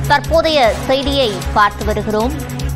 தற்போதைய செய்தியை பார்த்து வருகிறோம்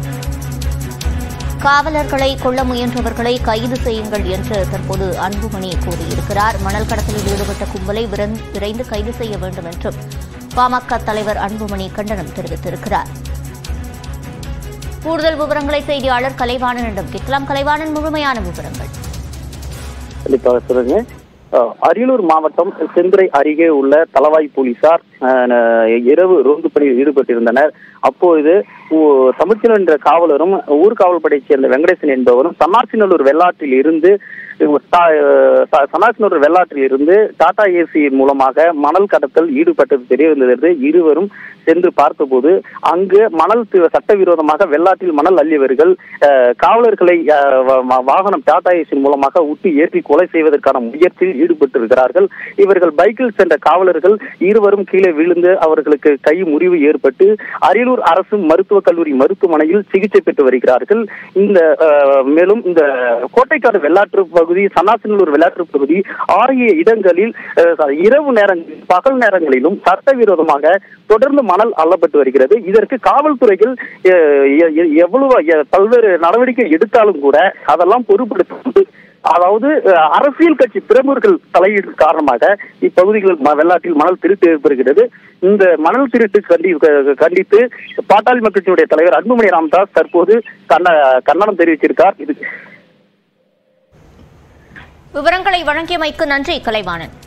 காவலர்களை கொல்ல முயன்றவர்களை கைது செய்யுங்கள் என்று தற்போது அன்புமணி கூறியிருக்கிறார் மணல் கடத்தலில் ஈடுபட்ட கும்பலை விரைந்து- விரைந்து கைது செய்ய வேண்டும் என்றும் பாமக தலைவர் அன்புமணி கண்டனம் தெரிவித்திருக்கிறார் கூடுதல் விவரங்களை செய்தியாளர் கலைவாணனிடம் கேட்கலாம் கலைவாணன் முழுமையான விவரங்கள் கண்டிப்பாக சொல்லுங்க அஹ், அரியலூர் மாவட்டம் செந்துறை அருகே உள்ள தளவாய் போலீசார் அஹ், ந- இரவு ரோந்து பணியில் ஈடுபட்டிருந்தனர் அப்போது ஊ- தமிழ்ச்செல்வன் என்ற காவலரும் ஊர்காவல் படையைச் சேர்ந்த வெங்கடேசன் என்பவரும் சன்னாசிநல்லூர் வெள்ளாற்றில் இருந்து சன்னாசிநல்லூர் வெள்ளாற்றில் இருந்து டாடா ஏசி மூலமாக மணல் கடத்தல் ஈடுபட்டது தெரிய வந்தது இருவரும் சென்று பார்த்தபோது அங்கு மணல் தி- சட்டவிரோதமாக வெள்ளாற்றில் மணல் அள்ளியவர்கள் அஹ், காவலர்களை அஹ், வ- வ- வாகனம் டாடா ஏசி மூலமாக உட்டி ஏற்றி கொலை செய்வதற்கான முயற்சியில் ஈடுபட்டிருக்கிறார்கள் இவர்கள் பைக்கில் சென்ற காவலர்கள் இருவரும் கீழே விழுந்து அவர்களுக்கு கை முறிவு ஏற்பட்டு அரியலூர் அரசு மருத்துவக் கல்லூரி மருத்துவமனையில் சிகிச்சை பெற்று வருகிறார்கள் இந்த அஹ், மேலும் இந்த கோட்டைக்காடு வெள்ளாற்று பகுதி சன்னாசிநல்லூர் வெள்ளாற்று பகுதி ஆகிய இடங்களில் அஹ், sorry, இரவு நேரங்களில் பகல் நேரங்களிலும் சட்டவிரோதமாக தொடர்ந்து மணல் அள்ளப்பட்டு வருகிறது இதற்கு காவல்துறைகள் அஹ், எ- எ- எவ்வளவு எ- பல்வேறு நடவடிக்கை எடுத்தாலும் கூட அதெல்லாம் பொறுப்படுத்த அதாவது அஹ், அரசியல் கட்சி பிரமுகர்கள் தலையீடு காரணமாக இப்பகுதிகளில் ம- வெள்ளாற்றில் மணல் திருட்டு ஏற்படுகிறது இந்த மணல் திருட்டு கண்டி க- கண்டித்து பாட்டாளி மக்கள் கட்சியுடைய தலைவர் அன்புமணி ராமதாஸ் தற்போது கண்ண கண்டனம் தெரிவிச்சிருக்கார் இது விவரங்களை வழங்கியமைக்கு நன்றி கலைவாணன்